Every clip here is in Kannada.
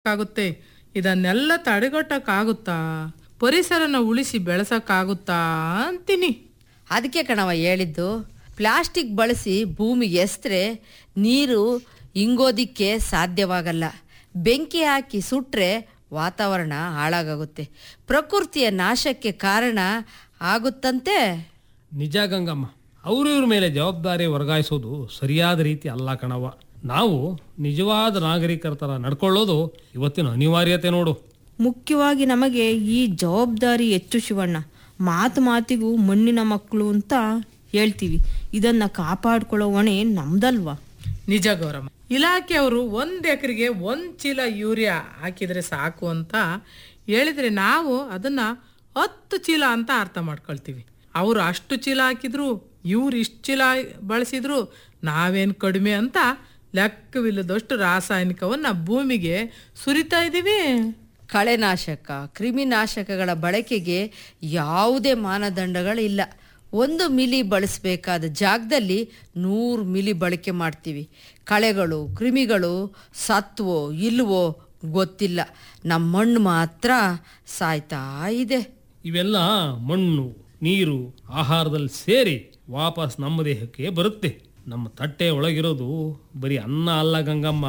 ಆಗುತ್ತೆ ಇದನ್ನೆಲ್ಲ ತಡೆಗಟ್ಟಕ್ಕಾಗುತ್ತಾ ಪರಿಸರನ ಉಳಿಸಿ ಬೆಳೆಸಕ್ಕಾಗುತ್ತಾ ಅಂತೀನಿ ಅದಕ್ಕೆ ಕಣವ ಹೇಳಿದ್ದು ಪ್ಲಾಸ್ಟಿಕ್ ಬಳಸಿ ಭೂಮಿಗೆ ಎಸ್ತ್ರೆ ನೀರು ಇಂಗೋದಿಕ್ಕೆ ಸಾಧ್ಯವಾಗಲ್ಲ ಬೆಂಕಿ ಹಾಕಿ ಸುಟ್ರೆ ವಾತಾವರಣ ಹಾಳಾಗುತ್ತೆ ಪ್ರಕೃತಿಯ ನಾಶಕ್ಕೆ ಕಾರಣ ಆಗುತ್ತಂತೆ ನಿಜ ಗಂಗಮ್ಮ ಅವರು ಇವ್ರ ಮೇಲೆ ಜವಾಬ್ದಾರಿ ವರ್ಗಾಯಿಸೋದು ಸರಿಯಾದ ರೀತಿ ಅಲ್ಲ ಕಣವ ನಾವು ನಿಜವಾದ ನಾಗರಿಕರ ಥರ ನಡ್ಕೊಳ್ಳೋದು ಇವತ್ತಿನ ಅನಿವಾರ್ಯತೆ ನೋಡು ಮುಖ್ಯವಾಗಿ ನಮಗೆ ಈ ಜವಾಬ್ದಾರಿ ಹೆಚ್ಚು ಶಿವಣ್ಣ ಮಾತು ಮಾತಿಗೂ ಮಣ್ಣಿನ ಮಕ್ಕಳು ಅಂತ ಹೇಳ್ತೀವಿ ಇದನ್ನ ಕಾಪಾಡ್ಕೊಳ್ಳೋ ಹೊಣೆ ನಮ್ದಲ್ವಾ ನಿಜ ಗೌರಮ್ಮ ಇಲಾಖೆಯವರು ಒಂದ್ ಎಕರೆಗೆ ಒಂದ್ ಚೀಲ ಯೂರಿಯಾ ಹಾಕಿದ್ರೆ ಸಾಕು ಅಂತ ಹೇಳಿದ್ರೆ ನಾವು ಅದನ್ನ ಹತ್ತು ಚೀಲ ಅಂತ ಅರ್ಥ ಮಾಡ್ಕೊಳ್ತೀವಿ ಅವರು ಅಷ್ಟು ಚೀಲ ಹಾಕಿದ್ರು ಇವ್ರು ಇಷ್ಟು ಚೀಲ ಬಳಸಿದ್ರು ನಾವೇನು ಕಡಿಮೆ ಅಂತ ಲೆಕ್ಕವಿಲ್ಲದಷ್ಟು ರಾಸಾಯನಿಕವನ್ನ ಭೂಮಿಗೆ ಸುರಿತಾ ಇದ್ದೀವಿ ಕಳೆನಾಶಕ ಕ್ರಿಮಿನಾಶಕಗಳ ಬಳಕೆಗೆ ಯಾವುದೇ ಮಾನದಂಡಗಳಿಲ್ಲ ಒಂದು ಮಿಲಿ ಬಳಸಬೇಕಾದ ಜಾಗದಲ್ಲಿ ನೂರು ಮಿಲಿ ಬಳಕೆ ಮಾಡ್ತೀವಿ ಕಳೆಗಳು ಕ್ರಿಮಿಗಳು ಸತ್ವೋ ಇಲ್ವೋ ಗೊತ್ತಿಲ್ಲ ನಮ್ಮ ಮಣ್ಣು ಮಾತ್ರ ಸಾಯ್ತಾ ಇದೆ ಇವೆಲ್ಲ ಮಣ್ಣು ನೀರು ಆಹಾರದಲ್ಲಿ ಸೇರಿ ವಾಪಸ್ ನಮ್ಮ ದೇಹಕ್ಕೆ ಬರುತ್ತೆ ನಮ್ಮ ತಟ್ಟೆ ಒಳಗಿರೋದು ಬರೀ ಅನ್ನ ಅಲ್ಲ ಗಂಗಮ್ಮ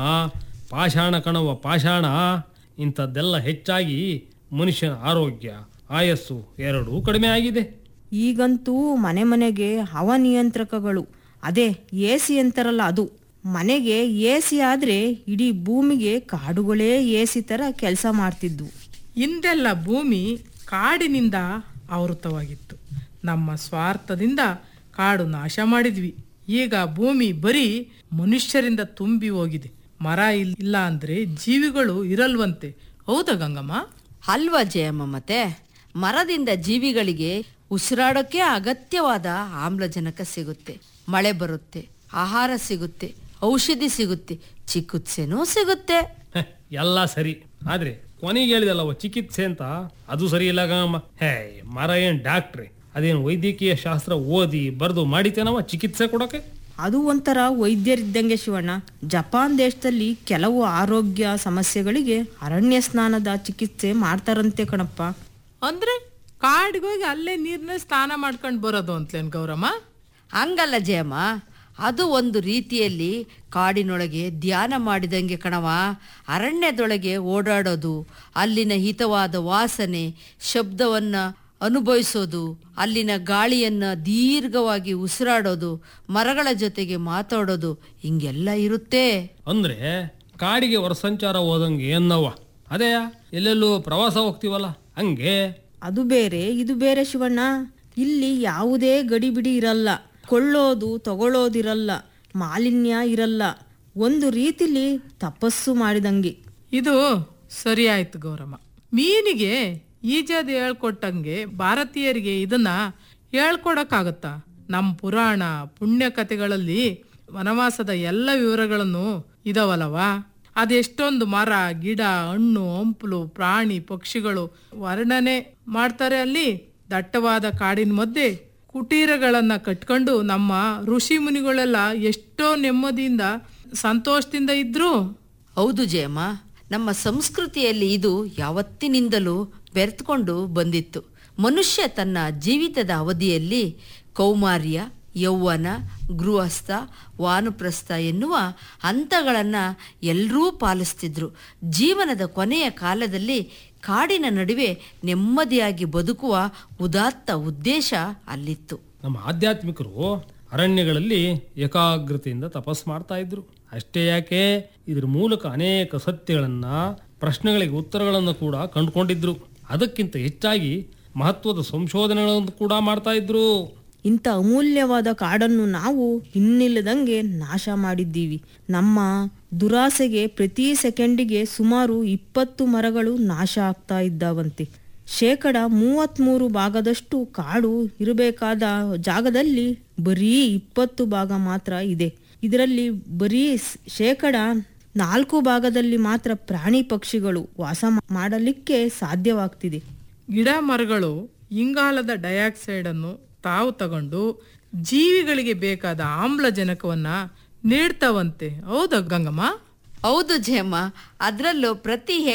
ಪಾಷಾಣ ಕಣವ ಪಾಷಾಣ ಇಂಥದ್ದೆಲ್ಲ ಹೆಚ್ಚಾಗಿ ಮನುಷ್ಯನ ಆರೋಗ್ಯ ಆಯಸ್ಸು ಎರಡೂ ಕಡಿಮೆ ಆಗಿದೆ ಈಗಂತೂ ಮನೆ ಮನೆಗೆ ಹವಾನಿಯಂತ್ರಕಗಳು ಅದೇ ಎ ಸಿ ಅಂತಾರಲ್ಲ ಅದು ಮನೆಗೆ ಎ ಸಿ ಆದ್ರೆ ಇಡೀ ಭೂಮಿಗೆ ಕಾಡುಗಳೇ ಎ ಸಿ ತರ ಕೆಲಸ ಮಾಡ್ತಿದ್ವು ಹಿಂದೆಲ್ಲ ಭೂಮಿ ಕಾಡಿನಿಂದ ಆವೃತವಾಗಿತ್ತು ನಮ್ಮ ಸ್ವಾರ್ಥದಿಂದ ಕಾಡು ನಾಶ ಮಾಡಿದ್ವಿ ಈಗ ಭೂಮಿ ಬರೀ ಮನುಷ್ಯರಿಂದ ತುಂಬಿ ಹೋಗಿದೆ ಮರ ಇಲ್- ಇಲ್ಲ ಅಂದ್ರೆ ಜೀವಿಗಳು ಇರಲ್ವಂತೆ ಹೌದಾ ಗಂಗಮ್ಮ ಅಲ್ವಾ ಜಯಮ್ಮ ಮತ್ತೆ ಮರದಿಂದ ಜೀವಿಗಳಿಗೆ ಉಸಿರಾಡೋಕೆ ಅಗತ್ಯವಾದ ಆಮ್ಲಜನಕ ಸಿಗುತ್ತೆ ಮಳೆ ಬರುತ್ತೆ ಆಹಾರ ಸಿಗುತ್ತೆ ಔಷಧಿ ಸಿಗುತ್ತೆ ಚಿಕಿತ್ಸೆನೂ ಸಿಗುತ್ತೆ ಹೆ, ಎಲ್ಲ ಸರಿ ಆದ್ರೆ ಕೊನೆಗೆ ಹೇಳಿದಲ್ಲವ ಚಿಕಿತ್ಸೆ ಅಂತ ಅದು ಸರಿ ಇಲ್ಲ ಗಂಗಮ್ಮ ಹೇ ಮರ ಏನ್ ಡಾಕ್ಟ್ರಿ ಅದೇನು ವೈದ್ಯಕೀಯ ಶಾಸ್ತ್ರ ಓದಿ ಬರೆದು ಮಾಡಿತೇನವ ಚಿಕಿತ್ಸೆ ಕೊಡೋಕೆ ಅದು ಒಂಥರ ವೈದ್ಯರಿದ್ದಂಗೆ ಶಿವಣ್ಣ ಜಪಾನ್ ದೇಶದಲ್ಲಿ ಕೆಲವು ಆರೋಗ್ಯ ಸಮಸ್ಯೆಗಳಿಗೆ ಅರಣ್ಯ ಸ್ನಾನದ ಚಿಕಿತ್ಸೆ ಮಾಡ್ತಾರಂತೆ ಕಣಪ್ಪ ಅಂದ್ರೆ ಕಾಡಿಗೋಗಿ ಅಲ್ಲೇ ನೀರ್ನ ಸ್ನಾನ ಮಾಡ್ಕೊಂಡು ಬರೋದು ಅಂತಲೇನ್ ಗೌರಮ್ಮ ಹಂಗಲ್ಲ ಜಯಮ್ಮ ಅದು ಒಂದು ರೀತಿಯಲ್ಲಿ ಕಾಡಿನೊಳಗೆ ಧ್ಯಾನ ಮಾಡಿದಂಗೆ ಕಣವ ಅರಣ್ಯದೊಳಗೆ ಓಡಾಡೋದು ಅಲ್ಲಿನ ಹಿತವಾದ ವಾಸನೆ ಶಬ್ದವನ್ನು ಅನುಭವಿಸೋದು ಅಲ್ಲಿನ ಗಾಳಿಯನ್ನು ದೀರ್ಘವಾಗಿ ಉಸಿರಾಡೋದು ಮರಗಳ ಜೊತೆಗೆ ಮಾತಾಡೋದು ಹಿಂಗೆಲ್ಲ ಇರುತ್ತೆ ಅಂದ್ರೆ ಕಾಡಿಗೆ ಹೊರಸಂಚಾರ ಹೋದಂಗೆ ಏನವ ಅದೇ ಎಲ್ಲೆಲ್ಲೂ ಪ್ರವಾಸ ಹೋಗ್ತೀವಲ್ಲ ಹಂಗೆ ಅದು ಬೇರೆ ಇದು ಬೇರೆ ಶಿವಣ್ಣ ಇಲ್ಲಿ ಯಾವುದೇ ಗಡಿಬಿಡಿ ಇರಲ್ಲ ಕೊಳ್ಳೋದು ತಗೊಳ್ಳೋದಿರಲ್ಲ ಮಾಲಿನ್ಯ ಇರಲ್ಲ ಒಂದು ರೀತಿಲಿ ತಪಸ್ಸು ಮಾಡಿದಂಗೆ ಇದು ಸರಿ ಆಯ್ತು ಗೌರಮ್ಮ ಮೀನಿಗೆ ಈಜಾದ ಹೇಳ್ಕೊಟ್ಟಂಗೆ ಭಾರತೀಯರಿಗೆ ಇದನ್ನ ಹೇಳ್ಕೊಡಕ್ಕಾಗತ್ತಾ ನಮ್ಮ ಪುರಾಣ ಪುಣ್ಯ ಕಥೆಗಳಲ್ಲಿ ವನವಾಸದ ಎಲ್ಲ ವಿವರಗಳನ್ನು ಇದಾವಲ್ಲವಾ ಅದೆಷ್ಟೊಂದು ಮರ ಗಿಡ ಹಣ್ಣು ಹಂಪಲು ಪ್ರಾಣಿ ಪಕ್ಷಿಗಳು ವರ್ಣನೆ ಮಾಡ್ತಾರೆ ಅಲ್ಲಿ ದಟ್ಟವಾದ ಕಾಡಿನ ಮಧ್ಯೆ ಕುಟೀರಗಳನ್ನ ಕಟ್ಕೊಂಡು ನಮ್ಮ ಋಷಿ ಮುನಿಗಳೆಲ್ಲ ಎಷ್ಟೋ ನೆಮ್ಮದಿಯಿಂದ ಸಂತೋಷದಿಂದ ಇದ್ರು ಹೌದು ಜಯಮ್ಮ ನಮ್ಮ ಸಂಸ್ಕೃತಿಯಲ್ಲಿ ಇದು ಯಾವತ್ತಿನಿಂದಲೂ ಬೆರೆತುಕೊಂಡು ಬಂದಿತ್ತು ಮನುಷ್ಯ ತನ್ನ ಜೀವಿತದ ಅವಧಿಯಲ್ಲಿ ಕೌಮಾರ್ಯ ಯೌವನ ಗೃಹಸ್ಥ ವಾನುಪ್ರಸ್ಥ ಎನ್ನುವ ಹಂತಗಳನ್ನು ಎಲ್ಲರೂ ಪಾಲಿಸ್ತಿದ್ರು ಜೀವನದ ಕೊನೆಯ ಕಾಲದಲ್ಲಿ ಕಾಡಿನ ನಡುವೆ ನೆಮ್ಮದಿಯಾಗಿ ಬದುಕುವ ಉದಾತ್ತ ಉದ್ದೇಶ ಅಲ್ಲಿತ್ತು ನಮ್ಮ ಆಧ್ಯಾತ್ಮಿಕರು ಅರಣ್ಯಗಳಲ್ಲಿ ಏಕಾಗ್ರತೆಯಿಂದ ತಪಸ್ ಮಾಡ್ತಾ ಇದ್ರು ಅಷ್ಟೇ ಯಾಕೆ ಇದ್ರ ಮೂಲಕ ಅನೇಕ ಸತ್ಯಗಳನ್ನ ಪ್ರಶ್ನೆಗಳಿಗೆ ಉತ್ತರಗಳನ್ನು ಕೂಡ ಕಂಡುಕೊಂಡಿದ್ರು ಅದಕ್ಕಿಂತ ಹೆಚ್ಚಾಗಿ ಮಹತ್ವದ ಸಂಶೋಧನೆಗಳನ್ನು ಕೂಡ ಮಾಡ್ತಾ ಇದ್ರು ಇಂಥ ಅಮೂಲ್ಯವಾದ ಕಾಡನ್ನು ನಾವು ಇನ್ನಿಲ್ಲದಂಗೆ ನಾಶ ಮಾಡಿದ್ದೀವಿ ನಮ್ಮ ದುರಾಸೆಗೆ ಪ್ರತಿ ಸೆಕೆಂಡಿಗೆ ಸುಮಾರು ಇಪ್ಪತ್ತು ಮರಗಳು ನಾಶ ಆಗ್ತಾ ಇದ್ದಾವಂತೆ ಶೇಕಡ ಮೂವತ್ತ್ಮೂರು ಭಾಗದಷ್ಟು ಕಾಡು ಇರಬೇಕಾದ ಜಾಗದಲ್ಲಿ ಬರೀ ಇಪ್ಪತ್ತು ಭಾಗ ಮಾತ್ರ ಇದೆ ಇದರಲ್ಲಿ ಬರೀ ಸ್- ಶೇಕಡ ನಾಲ್ಕು ಭಾಗದಲ್ಲಿ ಮಾತ್ರ ಪ್ರಾಣಿ ಪಕ್ಷಿಗಳು ವಾಸ ಮಾಡಲಿಕ್ಕೆ ಸಾಧ್ಯವಾಗ್ತಿದೆ ಗಿಡ ಮರಗಳು ಇಂಗಾಲದ ಡೈಆಕ್ಸೈಡ್ ಅನ್ನು ತಾವು ತಗೊಂಡು ಜೀವಿಗಳಿಗೆ ಬೇಕಾದ ಆಮ್ಲಜನಕವನ್ನ ನೀಡ್ತಾವಂತೆ ಹೌದಾ ಗಂಗಮ್ಮ ಹೌದು ಜಯಮ್ಮ ಅದರಲ್ಲೂ ಪ್ರತಿ